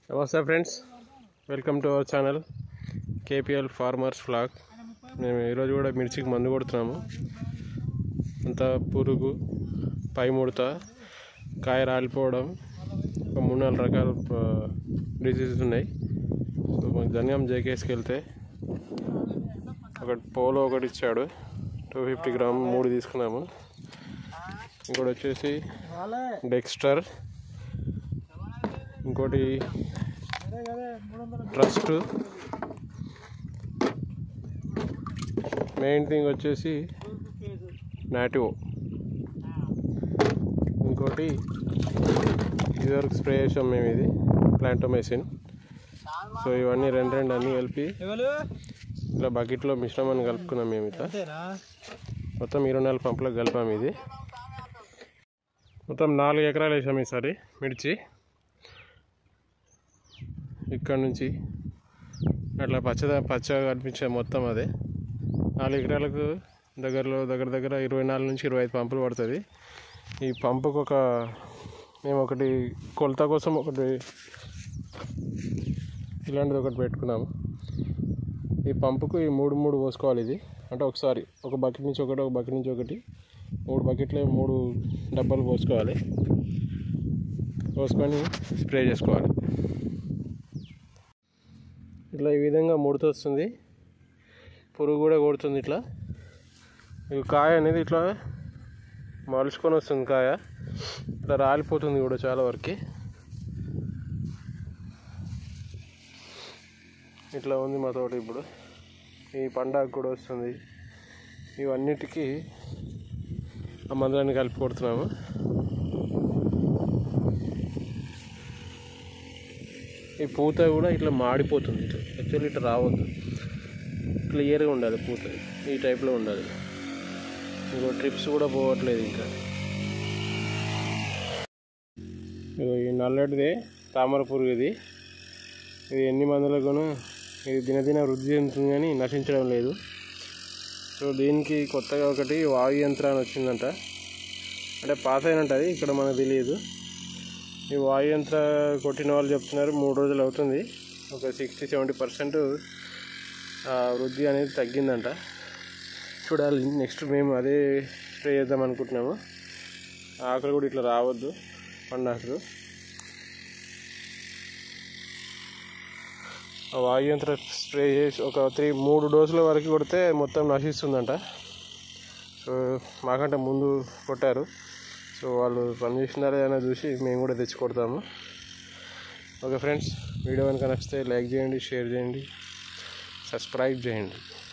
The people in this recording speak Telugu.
నమస్తే friends welcome to our channel KPL farmers flag మేము ఈరోజు కూడా మిర్చికి మందు కొడుతున్నాము అంత పురుగు పై ముడత కాయ రాలిపోవడం ఒక మూడు నాలుగు రకాల డిసీజెస్ ఉన్నాయి సో మనకి ధనియం జేకేస్కి వెళ్తే ఒకటి పోలో ఒకటి ఇచ్చాడు టూ ఫిఫ్టీ గ్రామ్ మూడు తీసుకున్నాము ఇంకోటి వచ్చేసి డెక్స్టర్ ఇంకోటి ట్రస్ట్ మెయిన్ థింగ్ వచ్చేసి నాటివో ఇంకోటి ఇదివరకు స్ప్రే చేసాం మేము ఇది ప్లాంటోమెసిన్ సో ఇవన్నీ రెండు రెండు అన్నీ కలిపి ఇలా బకెట్లో మిశ్రమాన్ని కలుపుకున్నాం మేము ఇట్లా మొత్తం ఇరవై నాలుగు పంపులకు కలిపాము ఇది మొత్తం నాలుగు ఎకరాలు వేసాము ఈసారి మిర్చి ఇక్కడ నుంచి అట్లా పచ్చద పచ్చగా కనిపించే మొత్తం అదే నాలుగు ఎకరాలకు దగ్గరలో దగ్గర దగ్గర ఇరవై నాలుగు నుంచి ఇరవై ఐదు పంపులు పడుతుంది ఈ పంపుకు ఒక మేము ఒకటి కొలత కోసం ఒకటి ఇలాంటిది ఒకటి పెట్టుకున్నాము ఈ పంపుకు ఈ మూడు మూడు పోసుకోవాలి ఇది అంటే ఒకసారి ఒక బకెట్ నుంచి ఒకటి ఒక బకెట్ నుంచి ఒకటి మూడు బకెట్లు మూడు డబ్బాలు పోసుకోవాలి పోసుకొని స్ప్రే చేసుకోవాలి ఇట్లా ఈ విధంగా ముడత వస్తుంది పురుగు కూడా కొడుతుంది ఇట్లా ఈ కాయ అనేది ఇట్లా మలుచుకొని వస్తుంది కాయ ఇట్లా రాలిపోతుంది కూడా చాలా వరకు ఇట్లా ఉంది మా తోట ఇప్పుడు ఈ పండగ కూడా వస్తుంది ఇవన్నిటికీ ఆ మందులన్నీ కలిపి కొడుతున్నాము ఈ పూత కూడా ఇట్లా మాడిపోతుంది ఇట్లా యాక్చువల్లీ ఇట్లా రావద్దు క్లియర్గా ఉండాలి పూత ఈ టైప్లో ఉండాలి ఇంకో ట్రిప్స్ కూడా పోవట్లేదు ఇంకా ఇదిగో ఈ నల్లటిదే తామర పురుగు ఇది ఇది ఎన్ని మందులకును ఇది దినదిన వృద్ధి చెందుతుంది కానీ నశించడం లేదు సో దీనికి కొత్తగా ఒకటి వాయు యంత్రాన్ని వచ్చిందంట అంటే పాత అయిన ఉంటుంది ఇక్కడ మనకు తెలియదు ఈ వాయు యంత్ర కొట్టిన వాళ్ళు చెప్తున్నారు మూడు రోజులు అవుతుంది ఒక సిక్స్టీ సెవెంటీ పర్సెంట్ వృద్ధి అనేది తగ్గిందంట చూడాలి నెక్స్ట్ మేము అదే స్ప్రే చేద్దాం అనుకుంటున్నాము ఆకులు కూడా ఇట్లా రావద్దు పండాకులు ఆ వాయు యంత్ర స్ప్రే చేసి ఒక త్రీ మూడు డోసుల వరకు కొడితే మొత్తం నశిస్తుందంట సో మాకంటే ముందు కొట్టారు సో వాళ్ళు పని చేసినారా అని చూసి మేము కూడా తెచ్చి కొడతాము ఓకే ఫ్రెండ్స్ వీడియో కనుక నచ్చితే లైక్ చేయండి షేర్ చేయండి సబ్స్క్రైబ్ చేయండి